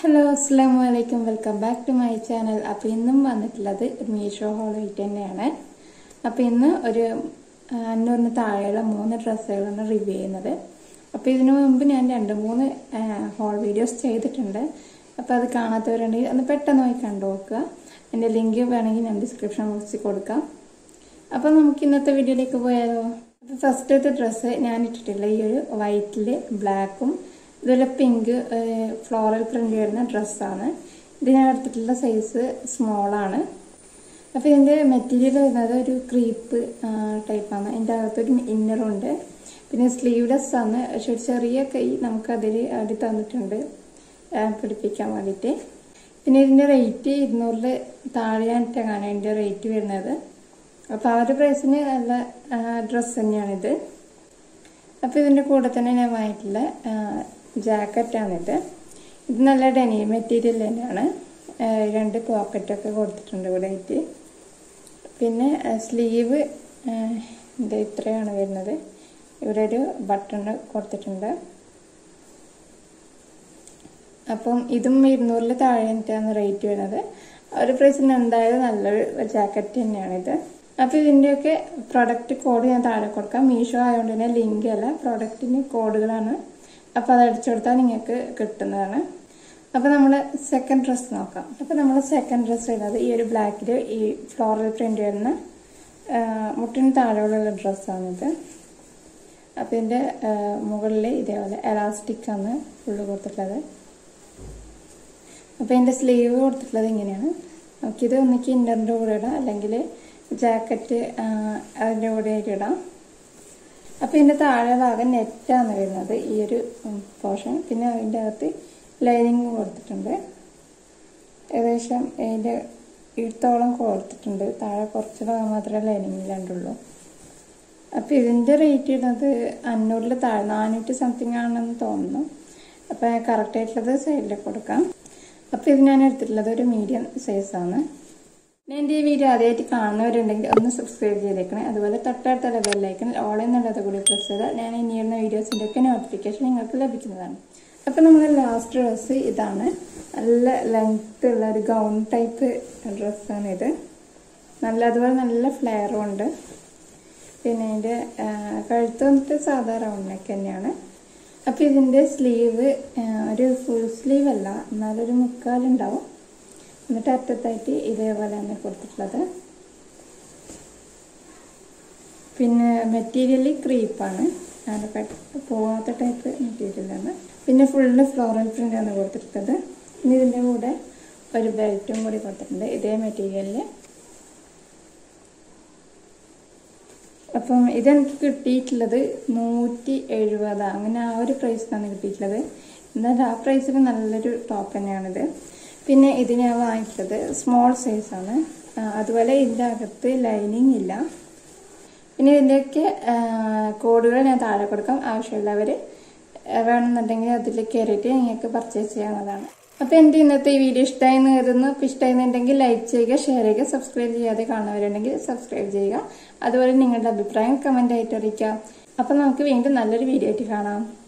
hello അസ്സാം വലൈക്കും welcome back to my channel അപ്പോൾ ഇന്നും വന്നിട്ടുള്ളത് മീഷോ ഹോളായിട്ട് തന്നെയാണ് അപ്പോൾ ഇന്ന് ഒരു ആ, അഞ്ഞൂറിന് താഴെയുള്ള മൂന്ന് ഡ്രസ്സുകളാണ് റിവ്യൂ ചെയ്യുന്നത് അപ്പോൾ ഇതിനു മുമ്പ് ഞാൻ രണ്ട് മൂന്ന് ഹോൾ വീഡിയോസ് ചെയ്തിട്ടുണ്ട് അപ്പോൾ അത് കാണാത്തവരുണ്ടെങ്കിൽ ഒന്ന് പെട്ടെന്ന് പോയി കണ്ടു നോക്കുക എൻ്റെ ലിങ്ക് വേണമെങ്കിൽ ഞാൻ ഡിസ്ക്രിപ്ഷൻ ബോക്സിൽ കൊടുക്കാം അപ്പോൾ നമുക്ക് ഇന്നത്തെ വീഡിയോയിലേക്ക് പോയാലോ അപ്പോൾ ഫസ്റ്റത്തെ ഡ്രസ്സ് ഞാൻ ഇട്ടിട്ടില്ല ഈ ഒരു വൈറ്റിൽ ബ്ലാക്കും ഇതുപോലെ പിങ്ക് ഫ്ലോറൽ പ്രിന്റ് വരുന്ന ഡ്രസ്സാണ് ഇത് ഞാൻ എടുത്തിട്ടുള്ള സൈസ് സ്മോളാണ് അപ്പോൾ ഇതിൻ്റെ മെറ്റീരിയൽ വരുന്നത് ഒരു ക്രീപ്പ് ടൈപ്പാണ് ഇതിൻ്റെ അകത്തൊരു ഇന്നറുണ്ട് പിന്നെ സ്ലീവ്ലെസ് ആണ് പക്ഷെ ഒരു ചെറിയ കൈ നമുക്കതിൽ അടി തന്നിട്ടുണ്ട് ആ, പിടിപ്പിക്കാൻ വേണ്ടിയിട്ട് പിന്നെ ഇതിൻ്റെ റേറ്റ് ഇരുന്നൂറിൽ താഴെയായിട്ടാണ് ഇതിൻ്റെ റേറ്റ് വരുന്നത് അപ്പോൾ ആ ഒരു പ്രൈസിന് നല്ല ഡ്രസ്സ് തന്നെയാണിത് അപ്പോൾ ഇതിൻ്റെ കൂടെ തന്നെ ഞാൻ വാങ്ങിയിട്ടുള്ള ജാക്കറ്റാണിത് ഇത് നല്ല ഡെനി മെറ്റീരിയൽ തന്നെയാണ് ആ, രണ്ട് പോക്കറ്റൊക്കെ കൊടുത്തിട്ടുണ്ട് ഇവിടെ ആയിട്ട് പിന്നെ സ്ലീവ് ഇത് ഇത്രയാണ് വരുന്നത് ഇവിടെ ഒരു ബട്ടൺ കൊടുത്തിട്ടുണ്ട് അപ്പം ഇതും ഇരുന്നൂറിൽ താഴെയാണ് റേറ്റ് വരുന്നത് ആ ഒരു പ്രൈസിന് എന്തായാലും നല്ലൊരു ജാക്കറ്റ് തന്നെയാണിത് അപ്പോൾ ഇതിൻ്റെയൊക്കെ പ്രൊഡക്റ്റ് കോഡ് ഞാൻ താഴെ കൊടുക്കാം മീഷോ ആയതുകൊണ്ട് തന്നെ ലിങ്ക് അല്ല പ്രൊഡക്റ്റിന് കോഡുകളാണ് അപ്പോൾ അത് അടിച്ചു കൊടുത്താൽ നിങ്ങൾക്ക് കിട്ടുന്നതാണ് അപ്പോൾ നമ്മൾ സെക്കൻഡ് ഡ്രസ്സ് നോക്കാം അപ്പോൾ നമ്മൾ സെക്കൻഡ് ഡ്രസ്സ് വരുന്നത് ഈ ഒരു ബ്ലാക്കിൽ ഈ ഫ്ലോറൽ പ്രിൻ്റ് വരുന്ന ആ, മുട്ടിന് താഴെയുള്ള ഡ്രസ്സാണിത് അപ്പോൾ ഇതിൻ്റെ മുകളിൽ ഇതേപോലെ എലാസ്റ്റിക് ആണ് ഫുള്ള് കൊടുത്തിട്ടുള്ളത് അപ്പോൾ ഇതിൻ്റെ സ്ലീവ് കൊടുത്തിട്ടുള്ളത് ഇങ്ങനെയാണ് നമുക്കിത് ഒന്നിക്ക് ഇന്നറിൻ്റെ കൂടെ ഇടാം അല്ലെങ്കിൽ ജാക്കറ്റ് അതിൻ്റെ കൂടെ ആയിട്ട് ഇടാം അപ്പോൾ ഇതിൻ്റെ താഴെ ഭാഗം നെറ്റാണ് വരുന്നത് ഈ ഒരു പോർഷൻ പിന്നെ അതിൻ്റെ അകത്ത് ലൈനിങ് കൊടുത്തിട്ടുണ്ട് ഏകദേശം ഇതിൻ്റെ ഇടത്തോളം കൊടുത്തിട്ടുണ്ട് താഴെ കുറച്ച് ഭാഗം മാത്രമേ ലൈനിങ് ഇല്ലാണ്ടുള്ളൂ അപ്പോൾ ഇതിൻ്റെ റേറ്റ് ഇടുന്നത് അഞ്ഞൂറിൽ താഴെ നാനൂറ്റി സംതിങ് ആണെന്ന് തോന്നുന്നു അപ്പോൾ കറക്റ്റ് ആയിട്ടുള്ളത് സൈഡിൽ കൊടുക്കാം അപ്പോൾ ഇത് ഞാൻ എടുത്തിട്ടുള്ളത് ഒരു മീഡിയം സൈസാണ് ഞാൻ എൻ്റെ ഈ വീഡിയോ ആദ്യമായിട്ട് കാണുന്നവരുണ്ടെങ്കിൽ ഒന്ന് സബ്സ്ക്രൈബ് ചെയ്തേക്കണേ അതുപോലെ തൊട്ടടുത്തുള്ള ബെല്ലൈക്കണിൽ ഓൾ എന്നുള്ളത് കൂടി പ്രസ് ചെയ്താൽ ഞാൻ ഇനി ഇടുന്ന വീഡിയോസിൻ്റെ ഒക്കെ നോട്ടിഫിക്കേഷൻ നിങ്ങൾക്ക് ലഭിക്കുന്നതാണ് അപ്പോൾ നമ്മുടെ ലാസ്റ്റ് ഡ്രസ്സ് ഇതാണ് നല്ല ലെങ്ത് ഉള്ള ഒരു ഗൗൺ ടൈപ്പ് ഡ്രസ്സാണ് ഇത് നല്ല അതുപോലെ നല്ല ഫ്ലെയറും ഉണ്ട് പിന്നെ അതിൻ്റെ കഴുത്ത് വന്നിട്ട് സാധാ റൗണ്ട് നെക്ക് തന്നെയാണ് അപ്പോൾ ഇതിൻ്റെ സ്ലീവ് ഒരു ഫുൾ സ്ലീവ് അല്ല എന്നാലൊരു മുക്കാലുണ്ടാവും എന്നിട്ട് അറ്റത്തായിട്ട് ഇതേപോലെ തന്നെ കൊടുത്തിട്ടുള്ളത് പിന്നെ മെറ്റീരിയൽ ക്രീപ്പാണ് അങ്ങനെ പെട്ടെന്ന് പോകാത്ത ടൈപ്പ് മെറ്റീരിയലാണ് പിന്നെ ഫുള്ള് ഫ്ലോറൽ പ്രിൻ്റ് ആണ് കൊടുത്തിട്ടുള്ളത് ഇനി ഇതിൻ്റെ കൂടെ ഒരു ബെൽറ്റും കൂടി കൊടുത്തിട്ടുണ്ട് ഇതേ മെറ്റീരിയലിൽ അപ്പം ഇതെനിക്ക് കിട്ടിയിട്ടുള്ളത് നൂറ്റി എഴുപത് അങ്ങനെ ആ ഒരു പ്രൈസിനാണ് കിട്ടിയിട്ടുള്ളത് എന്നാൽ ആ പ്രൈസിന് നല്ലൊരു ടോപ്പ് തന്നെയാണിത് പിന്നെ ഇത് ഞാൻ വാങ്ങിച്ചത് സ്മോൾ സൈസാണ് അതുപോലെ ഇതിൻ്റെ അകത്ത് ലൈനിങ് ഇല്ല പിന്നെ ഇതിൻ്റെയൊക്കെ കോഡുകൾ ഞാൻ താഴെ കൊടുക്കാം ആവശ്യമുള്ളവർ വേണമെന്നുണ്ടെങ്കിൽ അതിൽ കയറിയിട്ട് നിങ്ങൾക്ക് പർച്ചേസ് ചെയ്യാവുന്നതാണ് അപ്പോൾ എൻ്റെ ഇന്നത്തെ ഈ വീഡിയോ ഇഷ്ടമായി എന്ന് കരുതുന്നു അപ്പോൾ ഇഷ്ടമായിരുന്നുണ്ടെങ്കിൽ ലൈക്ക് ചെയ്യുക ഷെയർ ചെയ്യുക സബ്സ്ക്രൈബ് ചെയ്യാതെ കാണുന്നവരുണ്ടെങ്കിൽ സബ്സ്ക്രൈബ് ചെയ്യുക അതുപോലെ നിങ്ങളുടെ അഭിപ്രായം കമൻ്റ് ആയിട്ട് അറിയിക്കുക അപ്പോൾ നമുക്ക് വീണ്ടും നല്ലൊരു വീഡിയോ ആയിട്ട് കാണാം